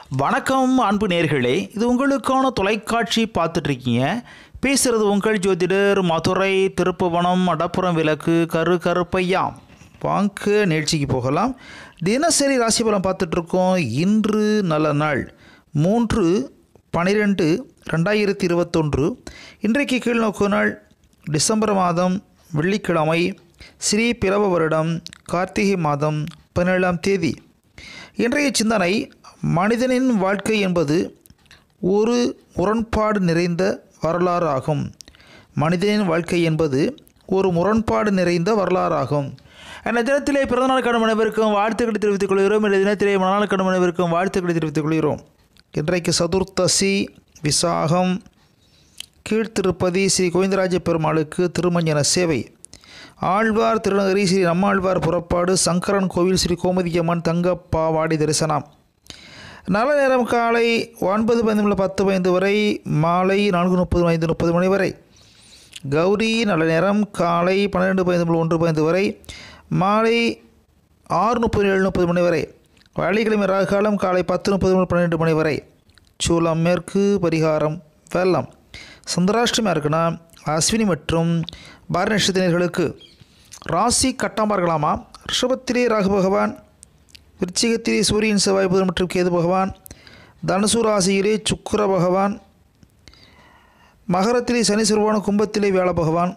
வணக்கம் அன்பு நேர்களே இது உங்களுக்கான தொலைக்காட்சி பார்த்துட்டு இருக்கீங்க பேசுகிறது உங்கள் ஜோதிடர் மதுரை திருப்புவனம் மடப்புறம் விளக்கு கரு கருப்பையா வாங்க நிகழ்ச்சிக்கு போகலாம் தினசரி ராசி பலம் பார்த்துட்ருக்கோம் இன்று நல்ல நாள் மூன்று பன்னிரெண்டு ரெண்டாயிரத்தி இருபத்தொன்று இன்றைக்கு கீழ்நோக்கு நாள் டிசம்பர் மாதம் வெள்ளிக்கிழமை ஸ்ரீ பிறவ வருடம் கார்த்திகை மாதம் பதினேழாம் தேதி இன்றைய சிந்தனை மனிதனின் வாழ்க்கை என்பது ஒரு முரண்பாடு நிறைந்த வரலாறு ஆகும் மனிதனின் வாழ்க்கை என்பது ஒரு முரண்பாடு நிறைந்த வரலாறு ஆகும் இந்த தினத்திலே பிறந்தநாள் கடும் அனைவருக்கும் வாழ்த்துக்களை தெரிவித்துக் கொள்கிறோம் இந்த தினத்திலே மனநாள் கடும் அனைவருக்கும் வாழ்த்துக்களை தெரிவித்துக் கொள்கிறோம் இன்றைக்கு சதுர்த்தசி விசாகம் கீழ்த்திருப்பதி ஸ்ரீ கோவிந்தராஜ பெருமாளுக்கு திருமஞ்சன சேவை ஆழ்வார் திருநகரி ஸ்ரீ நம்மாழ்வார் புறப்பாடு சங்கரன் கோவில் ஸ்ரீ கோமதியம்மன் தங்கப்பாவாடி தரிசனம் நல்ல நேரம் காலை ஒன்பது பதினொன்று பத்து பதினைந்து வரை மாலை நான்கு முப்பது ஐந்து முப்பது மணி வரை கௌரி நல்ல நேரம் காலை பன்னிரெண்டு பதினொன்று ஒன்று பதினைந்து வரை மாலை ஆறு முப்பது ஏழு முப்பது மணி வரை வெள்ளிக்கிழமை ராகு காலம் காலை பத்து முப்பது முதல் பன்னிரெண்டு மணி வரை சூலம் மேற்கு பரிகாரம் வெள்ளம் சந்திராஷ்டமியாக இருக்குன்னா அஸ்வினி மற்றும் பார நட்சத்திரர்களுக்கு ராசி கட்டாமல் இருக்கலாமா ரிஷபத்திலே ராகு பகவான் விருச்சிகத்திலே சூரியன் செவ்வாய் புதன் மற்றும் கேது பகவான் தனுசு ராசியிலே சுக்கிர பகவான் மகரத்திலே சனி சிறுவான கும்பத்திலே வியாழ பகவான்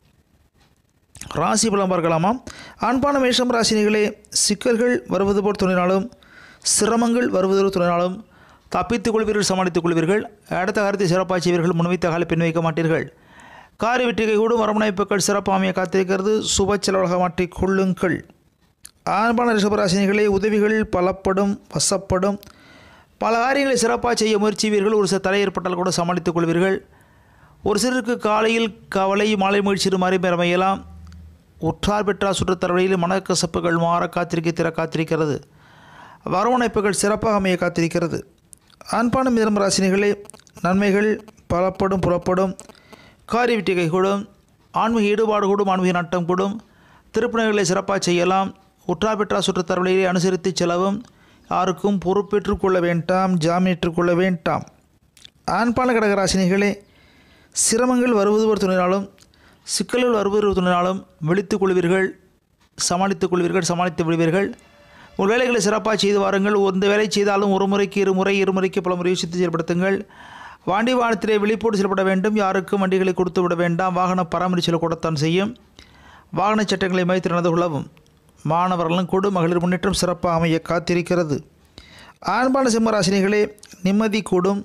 ராசி பலம் பார்க்கலாமா ஆண்பான மேஷம் ராசினிகளே சிக்கல்கள் வருவது போல் துணினாலும் சிரமங்கள் வருவதோடு துணினாலும் தப்பித்துக் கொள்வீர்கள் சமாளித்துக் கொள்வீர்கள் அடுத்த காலத்தை சிறப்பாக செய்வீர்கள் முன்வைத்த காலை பின் வைக்க மாட்டீர்கள் காரி வெற்றிகை கூடும் வரமுனைப்புகள் சிறப்பாமையை காத்திருக்கிறது சுப செலவழக மாற்றிக் கொள்ளுங்கள் ஆண்பான ரிஷபராசினிகளே உதவிகள் பலப்படும் வசப்படும் பல காரியங்களை சிறப்பாக செய்ய முயற்சிவீர்கள் ஒரு சில தடை ஏற்பட்டால் கூட சமாளித்துக் கொள்வீர்கள் ஒரு சிலருக்கு காலையில் கவலை மாலை முயற்சி மாறி பெறமையலாம் உற்றார் பெற்றார் சுற்றுத்தரவழியில் மனக்கசப்புகள் மாற காத்திருக்க திற காத்திருக்கிறது வரவணைப்புகள் சிறப்பாக அமைய காத்திருக்கிறது ஆண்பான மிதம் ராசினிகளே நன்மைகள் பலப்படும் புறப்படும் காரிய வெற்றி கைகூடும் ஆன்மீக ஈடுபாடு கூடும் ஆன்மீக நட்டம் கூடும் திருப்பணிகளை சிறப்பாக செய்யலாம் உற்றார் பெற்றார் சுற்றுத்தரவழியை அனுசரித்து செலவும் யாருக்கும் பொறுப்பேற்றுக் கொள்ள வேண்டாம் ஜாமீனிட்டுக் கொள்ள வேண்டாம் ஆண்பான கடகராசினிகளே சிரமங்கள் வருவது ஒரு துணினாலும் சிக்கல்கள் வருவது ஒரு துணினாலும் விழித்துக் கொள்வீர்கள் சமாளித்துக் கொள்வீர்கள் சமாளித்து விடுவீர்கள் உங்கள் வேலைகளை சிறப்பாக செய்து வாருங்கள் எந்த வேலை செய்தாலும் ஒரு முறைக்கு இருமுறை இருமுறைக்கு பல முறை யோசித்து செயல்படுத்துங்கள் வாண்டி வாகனத்திலே விழிப்போடு செயல்பட வேண்டும் யாருக்கும் வண்டிகளை கொடுத்து விட வேண்டாம் வாகன பராமரிச்சல் கூடத்தான் செய்யும் வாகன சட்டங்களை மதித்து நடந்து கொள்ளவும் மாணவர்களும் கூடும் மகளிர் முன்னேற்றம் சிறப்பாக அமைய காத்திருக்கிறது ஆண்பான சிம்மராசினிகளே நிம்மதி கூடும்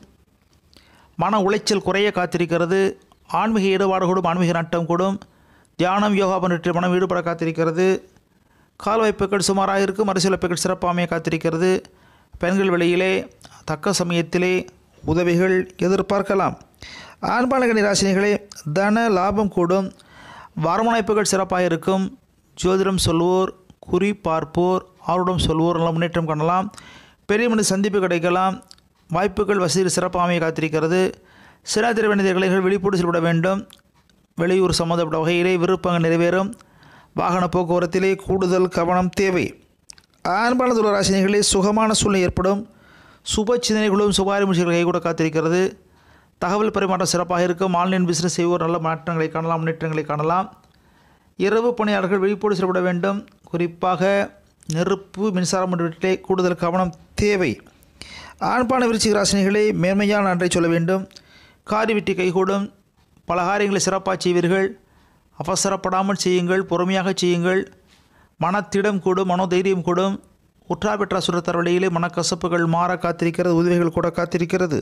மன உளைச்சல் குறைய காத்திருக்கிறது ஆன்மீக ஈடுபாடு கூடும் ஆன்மீக நட்டம் கூடும் தியானம் யோகா போன்ற மனம் ஈடுபட காத்திருக்கிறது கால் வாய்ப்புகள் சுமாராக இருக்கும் அரசியல் வாய்ப்புகள் சிறப்பாமைய காத்திருக்கிறது பெண்கள் வெளியிலே தக்க சமயத்திலே உதவிகள் எதிர்பார்க்கலாம் ஆண்பான ராசினிகளே தன லாபம் கூடும் வரவணைப்புகள் சிறப்பாக இருக்கும் ஜோதிடம் சொல்வோர் குறி பார்ப்போர் ஆர்வம் சொல்வோர் நல்ல முன்னேற்றம் காணலாம் பெரிய மனித சந்திப்பு கிடைக்கலாம் வாய்ப்புகள் வசதி சிறப்பாக காத்திருக்கிறது சிறாத்திர வணிகர்கள் விழிப்போடு செயல்பட வேண்டும் வெளியூர் சம்மந்தப்பட்ட வகையிலே விருப்பங்கள் நிறைவேறும் வாகன போக்குவரத்திலே கூடுதல் கவனம் தேவை ஆண்பான துளராசினிகளே சுகமான சூழ்நிலை ஏற்படும் சுப சிந்தனைகளும் சுபாரி முயற்சிகள் கைகூட காத்திருக்கிறது தகவல் பரிமாற்றம் சிறப்பாக இருக்கும் ஆன்லைன் பிஸ்னஸ் செய்வோர் நல்ல மாற்றங்களை காணலாம் முன்னேற்றங்களை காணலாம் இரவு பணியாளர்கள் விழிப்போடு செயல்பட வேண்டும் குறிப்பாக நெருப்பு மின்சாரம் போன்றவற்றிலே கூடுதல் கவனம் தேவை ஆண்பான விருச்சிக ராசினிகளே மேன்மையான நன்றை சொல்ல வேண்டும் காரி வெட்டி கைகூடும் பல காரியங்களை சிறப்பாக செய்வீர்கள் அவசரப்படாமல் செய்யுங்கள் பொறுமையாக செய்யுங்கள் மனத்திடம் கூடும் மனோதைரியம் கூடும் உற்றா பெற்றா சுரத்தர் வழியிலே மனக்கசப்புகள் மாற காத்திருக்கிறது உதவிகள் கூட காத்திருக்கிறது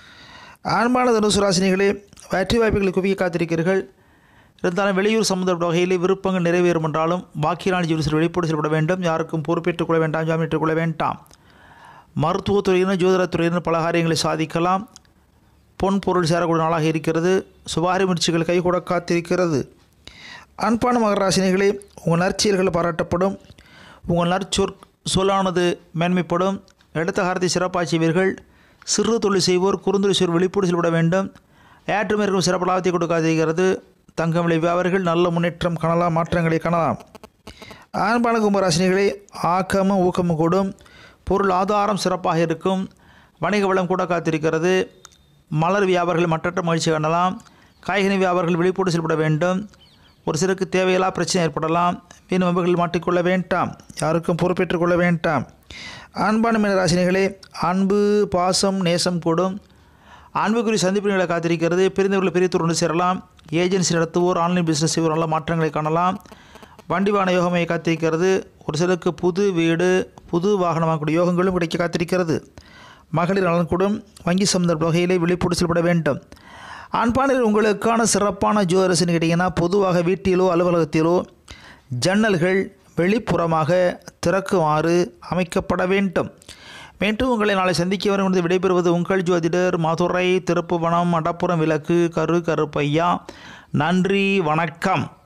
ஆண்பான தனுசு ராசினிகளே வெற்றி வாய்ப்புகளை குவிய காத்திருக்கிறீர்கள் இருந்தாலும் வெளியூர் சம்பந்தப்பட்ட வகையிலே விருப்பங்கள் நிறைவேறும் என்றாலும் வாக்கியலான ஜீவனத்தில் வெளிப்போடு செயல்பட வேண்டும் யாருக்கும் பொறுப்பேற்றுக் கொள்ள வேண்டாம் ஜாமீட்டுக் கொள்ள வேண்டாம் மருத்துவத்துறையினர் ஜோதிடத்துறையினர் பல காரியங்களை சாதிக்கலாம் பொன் பொருள் சேரக்கூடிய நாளாக இருக்கிறது சுபாரி முயற்சிகள் கைகூட காத்திருக்கிறது அன்பான மகராசினிகளே உங்கள் நற்செயல்கள் பாராட்டப்படும் உங்கள் நற்சொற் சொல்லானது மேன்மைப்படும் எடுத்த காரத்தை சிறப்பாக செய்வீர்கள் சிறு தொழில் செய்வோர் குறுந்தொழில் செய்வோர் விழிப்போடு செயல்பட வேண்டும் ஏற்றுமேற்கும் சிறப்பு லாபத்தை கொடுக்காதிருக்கிறது தங்கம் விலை வியாபாரிகள் நல்ல முன்னேற்றம் காணலாம் மாற்றங்களை காணலாம் ஆண்பான கும்பராசினிகளே ஆக்கமும் ஊக்கமும் கூடும் பொருள் ஆதாரம் சிறப்பாக இருக்கும் வணிக வளம் கூட காத்திருக்கிறது மலர் வியாபாரிகள் மற்றற்ற மகிழ்ச்சி காணலாம் காய்கறி வியாபாரிகள் விழிப்போடு செயல்பட வேண்டும் ஒரு சிலருக்கு தேவையில்லா பிரச்சனை ஏற்படலாம் வீண் வம்புகளில் மாட்டிக்கொள்ள வேண்டாம் யாருக்கும் பொறுப்பேற்றுக் கொள்ள வேண்டாம் அன்பான மீன ராசினிகளே அன்பு பாசம் நேசம் கூடும் அன்புக்குரிய சந்திப்புகளை காத்திருக்கிறது பிரிந்தவர்கள் பிரித்து ஒன்று சேரலாம் ஏஜென்சி நடத்துவோர் ஆன்லைன் பிஸ்னஸ் செய்வோர் நல்ல மாற்றங்களை காணலாம் வண்டி வாகன யோகமையை காத்திருக்கிறது ஒரு சிலருக்கு புது வீடு புது வாகனம் வாங்கக்கூடிய யோகங்களும் கிடைக்க காத்திருக்கிறது மகளிர் நலன் கூடும் வங்கி சம்பந்த வகையிலே விழிப்போடு செயல்பட வேண்டும் ஆண்பானில் உங்களுக்கான சிறப்பான ஜோதிரசன் கேட்டிங்கன்னா பொதுவாக வீட்டிலோ அலுவலகத்திலோ ஜன்னல்கள் வெளிப்புறமாக திறக்குமாறு அமைக்கப்பட வேண்டும் மீண்டும் உங்களை நாளை சந்திக்க வரும் என்று விடைபெறுவது உங்கள் ஜோதிடர் மதுரை திருப்புவனம் மடப்புறம் விளக்கு கரு கருப்பையா நன்றி வணக்கம்